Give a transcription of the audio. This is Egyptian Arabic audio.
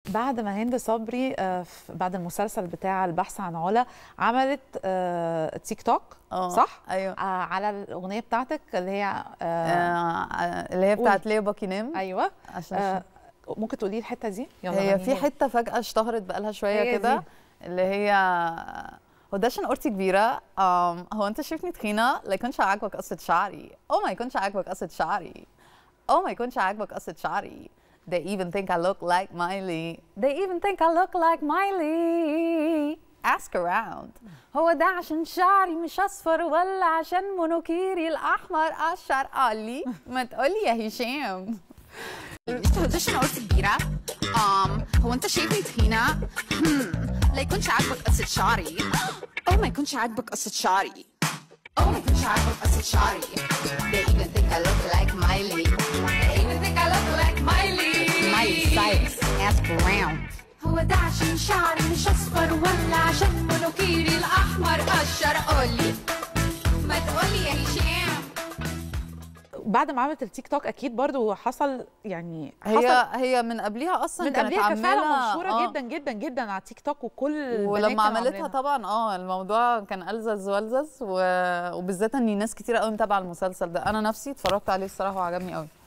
بعد ما هند صبري آه، ف- بعد المسلسل بتاع البحث عن علا عملت آه، تيك توك اه صح؟ ايوه آه، على الاغنيه بتاعتك اللي هي آه، آه اللي هي بتاعت قولي. ليه باكينام ايوه عشان آه، ممكن تقولي لي الحته دي يلا هي في غنيها. حته فجاه اشتهرت بقالها شويه هي كده دي. اللي هي هو ده عشان قرتي كبيره أم هو انت شايفني تخينه لا يكونش عاجبك قصه شعري او ما يكونش عاجبك قصه شعري او ما يكونش عاجبك قصه شعري They even think I look like Miley They even think I look like Miley Ask around هو ده عشان شعري مش اصفر ولا عشان منوكيري الاحمر اشعر قالي ما تقولي يا هشام انت هدوش انا قلت كبيرة ام هو انت شايفني تخينة هم، لا يكونش عاجبك قصة شعري او ما يكونش عاجبك قصة شعري او ما يكونش عاجبك قصة شعري They even think I look like Miley They even think I look like Miley Miley Cyrus ask around هو ده عشان شعري مش اصفر ولا عشان منوكيري الاحمر اشر قولي ما تقولي يا هشام بعد ما عملت التيك توك اكيد برضو حصل يعني هي حصل هي من قبليها اصلا من كانت قبلها كانت فعلا عمالة- مشهوره آه. جدا جدا جدا على التيك توك وكل البنات ولما كانوا عملتها عاملينها. طبعا اه الموضوع كان ألزز والزز و... وبالذات ان ناس كتير قوي متابعه المسلسل ده انا نفسي اتفرجت عليه الصراحه وعجبني قوي